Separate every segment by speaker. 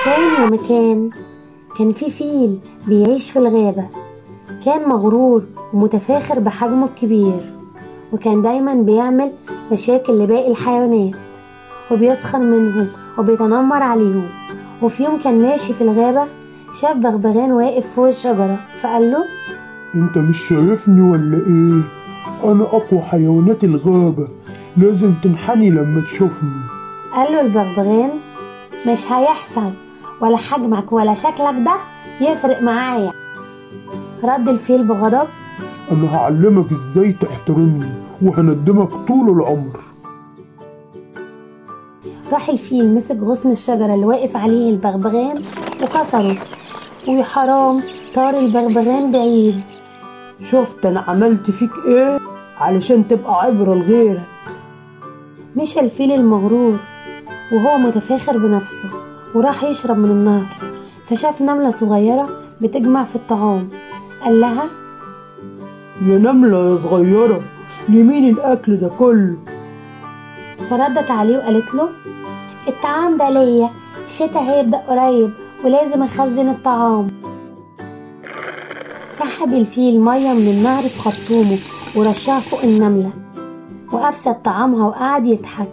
Speaker 1: كان يا مكان كان في فيل بيعيش في الغابة كان مغرور ومتفاخر بحجمه الكبير وكان دايما بيعمل مشاكل لباقي الحيوانات وبيسخر منهم وبيتنمر عليهم وفي يوم كان ماشي في الغابة شاف بغبغان واقف فوق الشجرة فقال له
Speaker 2: انت مش شايفني ولا ايه انا اقوى حيوانات الغابة لازم تنحني لما تشوفني
Speaker 1: قال له البغبغان مش هيحصل ولا حجمك ولا شكلك ده يفرق معايا رد الفيل بغضب
Speaker 2: انا هعلمك ازاي تحترمني وهندمك طول العمر
Speaker 1: راح الفيل مسك غصن الشجرة اللي واقف عليه البغبغان وكسره ويا حرام طار البغبغان بعيد
Speaker 3: شفت انا عملت فيك ايه علشان تبقى عبرة لغيرك
Speaker 1: مشى الفيل المغرور وهو متفاخر بنفسه وراح يشرب من النهر فشاف نملة صغيرة بتجمع في الطعام قال لها
Speaker 3: يا نملة يا صغيرة لمين الأكل ده كله
Speaker 1: فردت عليه وقالت له الطعام ده ليا الشتا هيبدأ قريب ولازم أخزن الطعام سحب الفيل مية من النهر في خرطومه ورشها فوق النملة وأفسد طعامها وقعد يضحك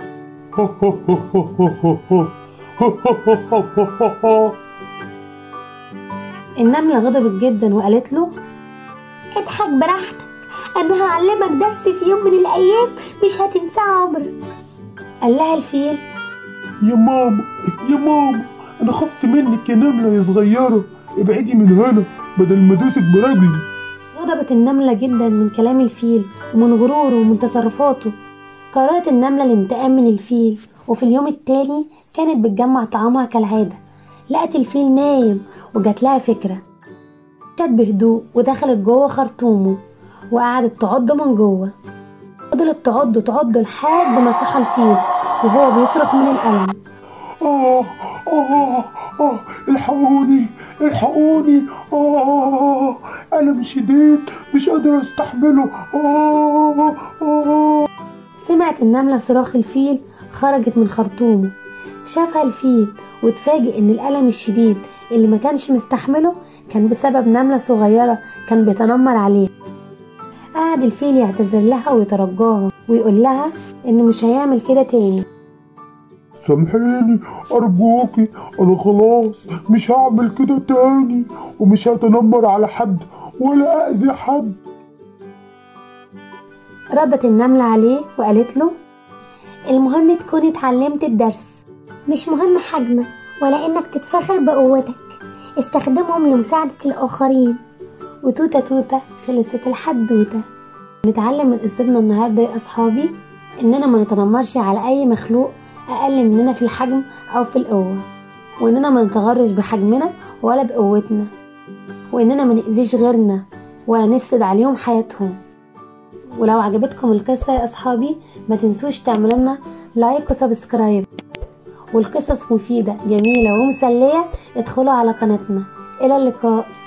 Speaker 1: النملة غضبت جدا وقالت له اضحك براحتك أنا هعلمك درس في يوم من الأيام مش هتنساه عمرك قال لها الفيل
Speaker 2: يا ماما يا ماما انا خفت منك يا نملة يا صغيرة ابعدي من هنا بدل ما ادوسك برجلي
Speaker 1: غضبت النملة جدا من كلام الفيل ومن غروره ومن تصرفاته قررت النملة الانتقام من الفيل وفي اليوم التاني كانت بتجمع طعامها كالعادة لقت الفيل نايم وجات لها فكرة مشت بهدوء ودخلت جوه خرطومه وقعدت تعض من جوه فضلت تعض تعض لحد ما صحى الفيل وهو بيصرخ من الألم
Speaker 2: آه آه آه الحقوني الحقوني آه ألم شديد مش قادر أستحمله آه آه
Speaker 1: سمعت النملة صراخ الفيل خرجت من خرطومه شافها الفيل واتفاجئ ان الألم الشديد اللي ما كانش مستحمله كان بسبب نملة صغيرة كان بيتنمر عليها قعد الفيل يعتذر لها ويترجاها ويقول لها ان مش هيعمل كده تاني
Speaker 2: سامحيني أرجوكي أنا خلاص مش هعمل كده تاني ومش هتنمر على حد ولا أذي حد
Speaker 1: ردت النملة عليه وقالت له المهم تكون اتعلمت الدرس مش مهم حجمك ولا انك تتفخر بقوتك استخدمهم لمساعدة الآخرين وتوتة توتة خلصت الحدوتة نتعلم من قصتنا النهاردة يا أصحابي إننا ما نتنمرش على أي مخلوق أقل مننا في الحجم أو في القوة وإننا ما نتغرش بحجمنا ولا بقوتنا وإننا ما نأذيش غيرنا ولا نفسد عليهم حياتهم ولو عجبتكم القصة يا أصحابي ما تنسوش تعملوا لنا لايك وسبسكرايب والقصص مفيدة جميلة ومسلية ادخلوا على قناتنا إلى اللقاء